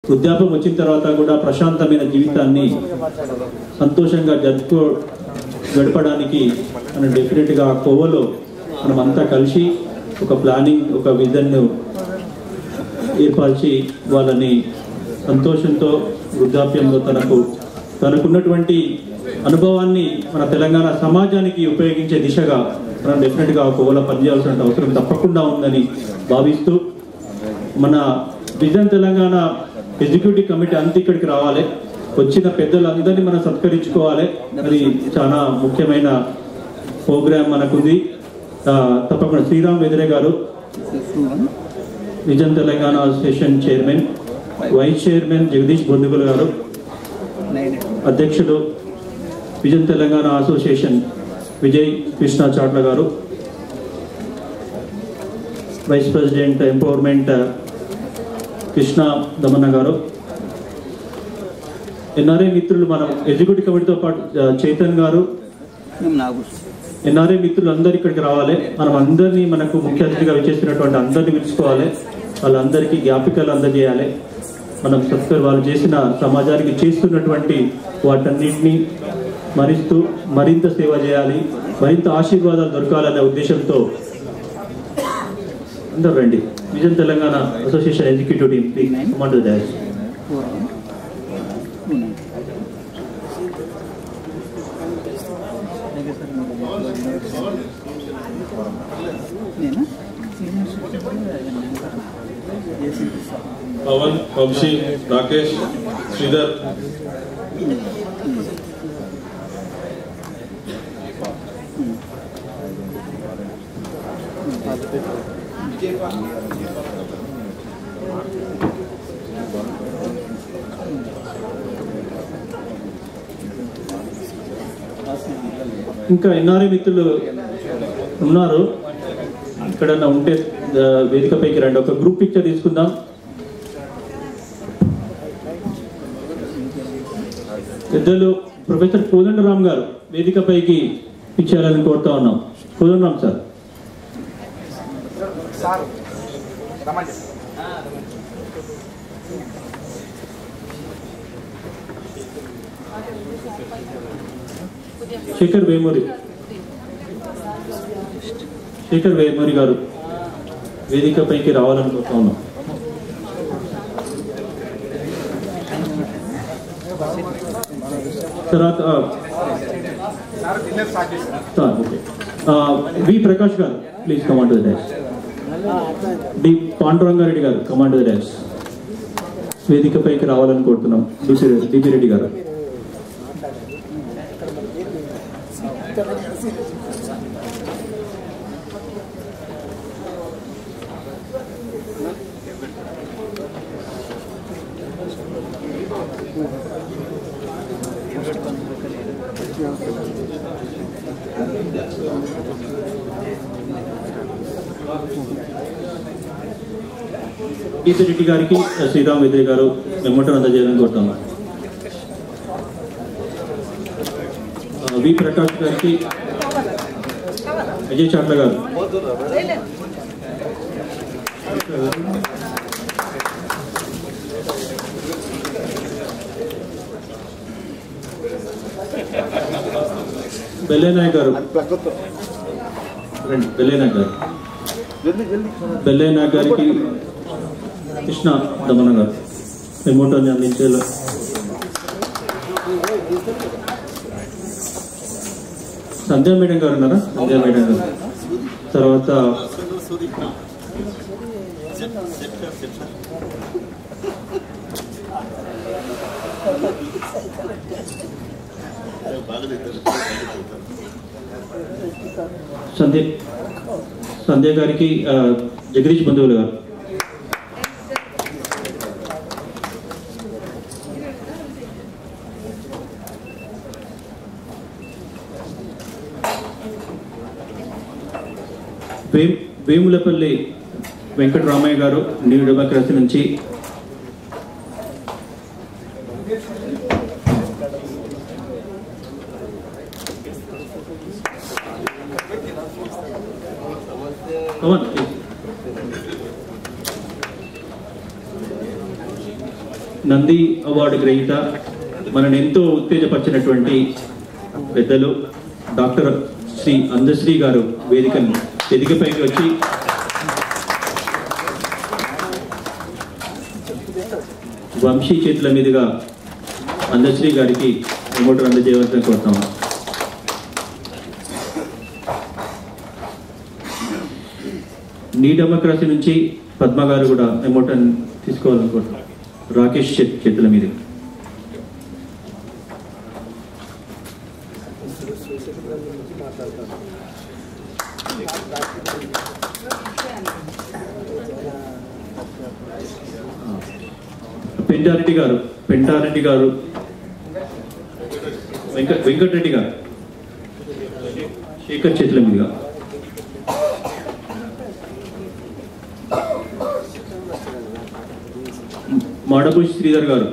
వృద్ధాప్యం వచ్చిన తర్వాత కూడా ప్రశాంతమైన జీవితాన్ని సంతోషంగా జరుపుకో గడపడానికి మనం డెఫినెట్గా ఆ కోవలో మనం అంతా కలిసి ఒక ప్లానింగ్ ఒక విజన్ను ఏర్పరిచి వాళ్ళని సంతోషంతో వృద్ధాప్యంలో తనకు తనకున్నటువంటి అనుభవాన్ని మన తెలంగాణ సమాజానికి ఉపయోగించే దిశగా మనం డెఫినెట్గా ఆ కోవలో పనిచేయాల్సిన అవసరం తప్పకుండా ఉందని భావిస్తూ మన విజన్ తెలంగాణ ఎగ్జిక్యూటివ్ కమిటీ అంతా ఇక్కడికి రావాలి వచ్చిన పెద్దలందరినీ మనం సత్కరించుకోవాలి అది చాలా ముఖ్యమైన ప్రోగ్రామ్ మనకుంది ఆ, తప్పకుండా Sriram Vedire garu vision Telangana association chairman vice chairman Jagadish Bondugula garu అధ్యక్షుడు vision Telangana association Vijay Krishna Chatla garu vice president empowerment Krishna Damanna garu NRI మిత్రులు మనం ఎగ్జిక్యూటివ్ కమిటీతో పాటు ఆ, చైతన్ గారు ఎన్ఆర్ఐ మిత్రులు అందరు ఇక్కడికి రావాలి మనం అందరినీ మనకు ముఖ్య అతిథిగా విచ్చేసినటువంటి అందరినీ పిలుచుకోవాలి వాళ్ళందరికీ జ్ఞాపికలు అందజేయాలి మనం సబ్స్క్రైబ్ వాళ్ళు చేసిన సమాజానికి చేస్తున్నటువంటి వాటన్నిటిని మరిస్తూ మరింత సేవ చేయాలి మరింత ఆశీర్వాదాలు దొరకాలనే ఉద్దేశంతో అందరూ రండి vision Telangana association executive team please come and dais Pavan Vamshi Rakesh Sridhar ఇంకా ఎన్ఆర్ఐ మిత్రులు ఉన్నారు ఎక్కడన్నా ఉంటే ఆ, వేదికపైకి రండి ఒక గ్రూప్ పిక్చర్ తీసుకుందాం పెద్దలు ప్రొఫెసర్ కోదండరామ్ గారు వేదికపైకి ఇచ్చేయాలని కోరుతా ఉన్నాం కోదండరామ్ సార్ శేఖర్ వేమూరి శేఖర్ వేమూరి గారు వేదికపైకి రావాలనుకుంటా ఉన్నాం తర్వాత ఆ, సార్ ఓకే ఆ, V Prakash garu please come and the dais D Pandurangareddy garu come and the dash వేదికపైకి రావాలని కోరుతున్నాం డిపి డిపి రెడ్డి గారు ఈశ్వర్ రెడ్డి గారికి శ్రీరామ్ వెద్రి గారు మెమోటం అందజేయాలని కోరుతున్నాం ఆ, వి ప్రకాష్ గారికి అజయ్ చాట్ల గారు బెల్లేనాయక్ గారు రండి బెల్లేనాయక్ గారు బెల్లేనాయక్ గారికి కృష్ణ దమన గారు మెమోటోని అందించేలా సంధ్యా మేడం గారు ఉన్నారా సంధ్యా మేడం గారు తర్వాత సంధ్య సంధ్య గారికి ఆ, జగదీష్ బంధువులు గారు వే వేములపల్లి వెంకటరామయ్య గారు న్యూ డెమోక్రసీ నుంచి Come on, please. Nandi award గ్రహీత మనని ఎంతో ఉత్తేజపరిచినటువంటి పెద్దలు డాక్టర్ శ్రీ అందశ్రీ గారు వేదికను వేదికపైకి వచ్చి వంశీ చేతుల మీదుగా అందశ్రీ గారికి రిమోట్ అందజేయవలసిన కోరుతాము నీ డెమోక్రసీ నుంచి పద్మ గారు కూడా రిమోట్ తీసుకోవాలనుకుంటున్నాం రాకేష్ చేత్- చేతుల మీద పెంటారెడ్డి గారు పెంటారెడ్డి గారు వెంకట వెంకటరెడ్డి గారు శేఖర్ చేతుల మీదుగా మాడభూషి శ్రీధర్ గారు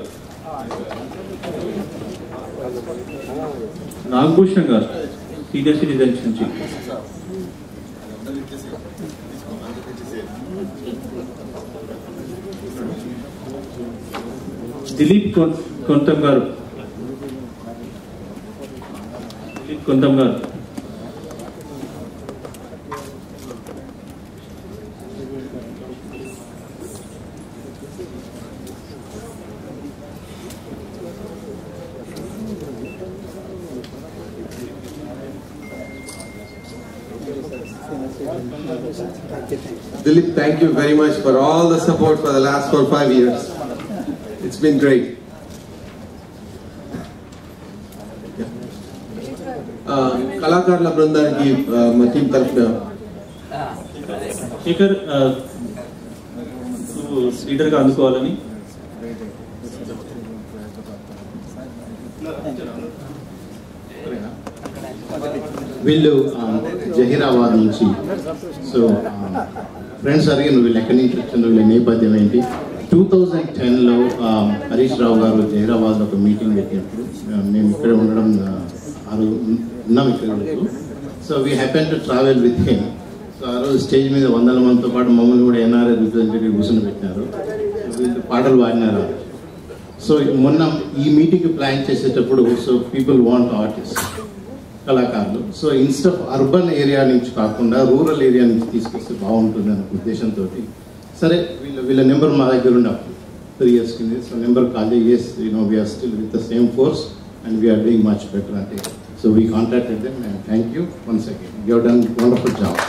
నాగభూషణ్ గారు సీనియర్ సిటిజన్స్ నుంచి దిలీప్ కొం- కొంతం గారు దిలీప్ కొంతం గారు Dilip, thank you very much for all the support for the last four five years. It's been great. Uh, కళాకారుల బృందానికి uh, మా టీం తరఫున శేఖర్ ఆ, నువ్వు లీడర్గా అందుకోవాలని వీళ్ళు ఆ, జహీరాబాద్ నుంచి సో ఫ్రెండ్స్ అడిగిన వీళ్ళు ఎక్కడి నుంచి వచ్చిందో వీళ్ళ నేపథ్యం ఏంటి టూ థౌజండ్ టెన్లో హరీష్ రావు గారు జహీరాబాద్లో ఒక మీటింగ్ పెట్టినప్పుడు ఆ, మేము ఇక్కడ ఉండడం ఆ, ఆ రోజు ఉన్నాం ఇక్కడ రోజు so we happen to travel with him so ఆ రోజు స్టేజ్ మీద వందల మందితో పాటు మమ్మల్ని కూడా ఎన్ఆర్ఐ రిప్రజెంటేటివ్ కూర్చొని పెట్టినారు సో వీళ్ళు పాటలు పాడినారు సో మొన్న ఈ మీటింగ్ ప్లాన్ చేసేటప్పుడు సో పీపుల్ వాంట్ ఆర్టిస్ట్ కళాకారులు so instead of urban area నుంచి కాకుండా రూరల్ ఏరియా నుంచి తీసుకొస్తే బాగుంటుంది అనే ఉద్దేశంతో సరే వీళ్ళ వీళ్ళ నెంబర్ మా దగ్గర ఉండే అప్పుడు త్రీ ఇయర్స్ కింద so number call as you know we're still with the same force and we're doing much better అంటే so we contacted them and thank you once again you have done wonderful job